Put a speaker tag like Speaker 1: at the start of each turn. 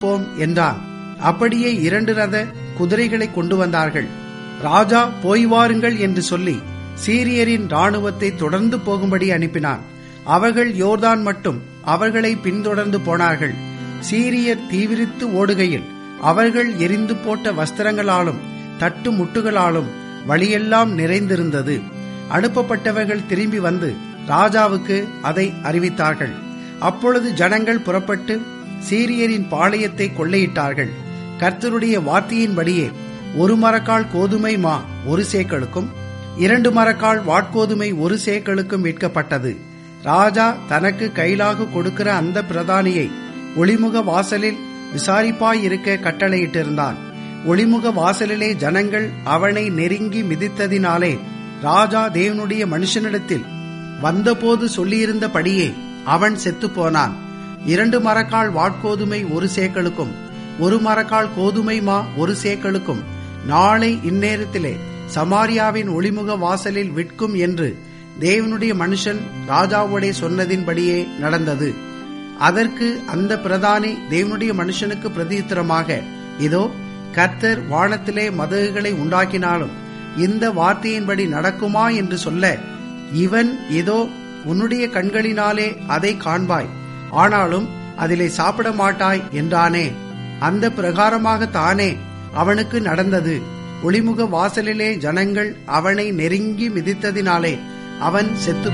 Speaker 1: போம் என்றான் அப்படியே இரண்டு ரத குதிரைகளை கொண்டு வந்தார்கள் ராஜா போய் வாருங்கள் என்று சொல்லி சீரியரின் ராணுவத்தை தொடர்ந்து போகும்படி அனுப்பினான் அவர்கள் யோர்தான் மட்டும் அவர்களை பின்தொடர்ந்து போனார்கள் சீரியர் தீவிரித்து ஓடுகையில் அவர்கள் எரிந்து போட்ட வஸ்திரங்களாலும் தட்டு முட்டுகளாலும் வழியெல்லாம் நிறைந்திருந்தது அனுப்பப்பட்டவர்கள் திரும்பி வந்து ராஜாவுக்கு அதை அறிவித்தார்கள் அப்பொழுது ஜனங்கள் புறப்பட்டு சீரியரின் பாளையத்தை கொள்ளையிட்டார்கள் கர்த்தருடைய வார்த்தையின்படியே ஒரு மரக்கால் கோதுமை மா ஒரு சேக்களுக்கும் இரண்டு மரக்கால் வாட்கோதுமை ஒரு சேக்களுக்கும் விற்கப்பட்டது ராஜா தனக்கு கைலாக கொடுக்கிற அந்த பிரதானியை ஒளிமுக வாசலில் விசாரிப்பாயிருக்க கட்டளையிட்டிருந்தான் ஒளிமுக வாசலிலே ஜனங்கள் அவனை நெருங்கி மிதித்ததினாலே ராஜா தேவனுடைய மனுஷனிடத்தில் வந்தபோது சொல்லியிருந்தபடியே அவன் செத்துப்போனான் இரண்டு மரக்கால் வாட்கோதுமை ஒரு சேக்களுக்கும் ஒரு மரக்கால் கோதுமை மா ஒரு சேக்களுக்கும் நாளை இந்நேரத்திலே சமாரியாவின் ஒளிமுக வாசலில் விற்கும் என்று தேவனுடைய மனுஷன் ராஜாவுடைய சொன்னதின்படியே நடந்தது அதற்கு அந்த பிரதானி தேவனுடைய மனுஷனுக்கு பிரதியுத்தரமாக இதோ கர்த்தர் வானத்திலே மதகுகளை உண்டாக்கினாலும் இந்த வார்த்தையின்படி நடக்குமா என்று சொல்ல இவன் இதோ உன்னுடைய கண்களினாலே அதை காண்பாய் ஆனாலும் அதிலே சாப்பிட மாட்டாய் என்றானே அந்த பிரகாரமாக தானே அவனுக்கு நடந்தது ஒளிமுக வாசலிலே ஜனங்கள் அவனை நெருங்கி மிதித்ததினாலே அவன் செத்து